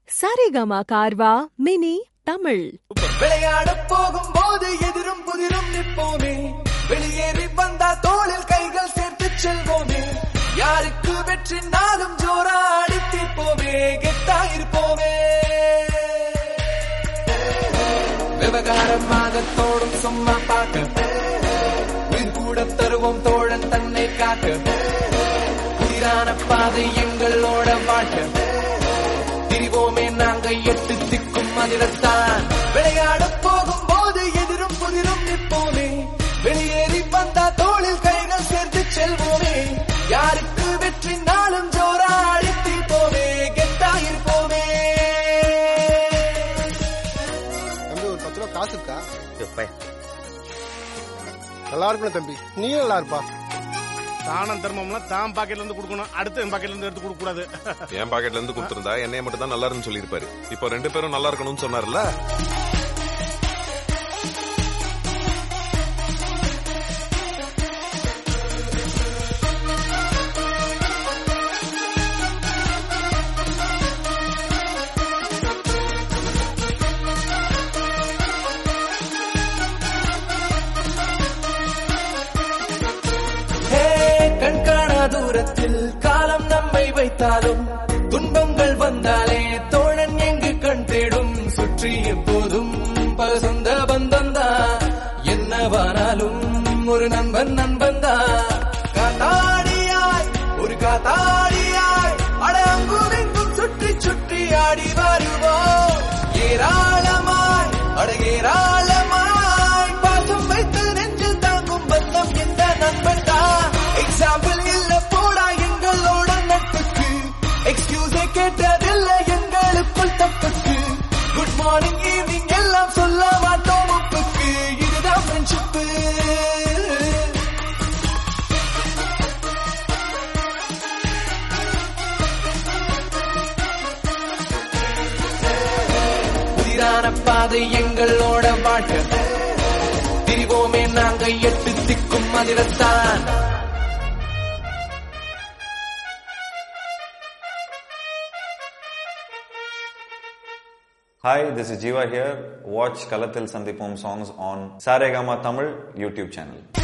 Saregama கார்வா mini Tamil விளையாட போகும் போது எதிரும் புதிரும் நிற்போமே வெளியேறி வந்தா தோளில் கைகள் சேர்த்து செல்வோமே யாருக்கு வெற்றி நாளும் ஜோரா அடித்திருப்போமே கெத்தா இருப்போமே விவகாரமாக தோடும் சும்மா பார்க்க உயிர் கூட தருவோம் தோழன் தன்னை காக்க உயிரான பாதை எங்களோட வாழ்க்கை திரிவோமே நாங்க எட்டு திக்கும் அதிரத்தான் விளையாட போகும் போது எதிரும் புதிரும் நிற்போமே வெளியேறி வந்தா தோளில் கைகள் சேர்த்து செல்வோமே யாருக்கு வெற்றி நாளும் ஜோரா அடித்திருப்போமே கெத்தா இருப்போமே தம்பி ஒரு பத்து ரூபா காசு இருக்கா நல்லா இருக்கணும் தம்பி நீ நல்லா இருப்பா தானம் தர்மம்லாம் தான் பாக்கெட்ல இருந்து கொடுக்கணும் அடுத்து என் பாக்கெட்ல இருந்து எடுத்து கொடுக்க கூடாது என் பாக்கெட்ல இருந்து கொடுத்திருந்தா என்னைய மட்டும் தான் நல்லா இருக்குன்னு சொல்லியிருப்பாரு இப்போ ரெண்டு பேரும் நல்லா இருக்கணும்னு சொன்னார்ல ஹே, கண்காணா தூரத்தில் காலம் நம்மை வைத்தாலும் துன்பங்கள் வந்தாலே தோழன் எங்கு கண் தேடும் சுற்றி எப்போதும் பல சொந்த பந்தம்தான் என்னவானாலும் ஒரு நண்பன் நண்பன் தான் காத்தாடியாய் ஒரு காத்தாடியாய் அட அங்கும் இங்கும் சுற்றி சுற்றி ஆடி வருவோம் ஏராளமாய் அட ஏராளமாய் பாசம் வைத்து நெஞ்சில் தாங்கும் பந்தம் எந்த நண்பன் தான் எக்ஸாம்பிள் இல்ல போடா எங்களோட நட்புக்கு எக்ஸ்கியூஸே கேட்டதில்லை எங்களுக்குள் தப்புக்கு குட் மார்னிங் ஈவினிங் எல்லாம் சொல்ல மாட்டோம் ஒப்புக்கு இதுதான் ஃப்ரெண்ட்ஷிப்பு புதிரான பாதை எங்களோட வாழ்க்கை திரிவோமே நாங்க எட்டு திக்கும் அதிரத்தான் Hi, this is Jiva here. Watch Kalatil Sandipom songs on Saregama Tamil YouTube channel.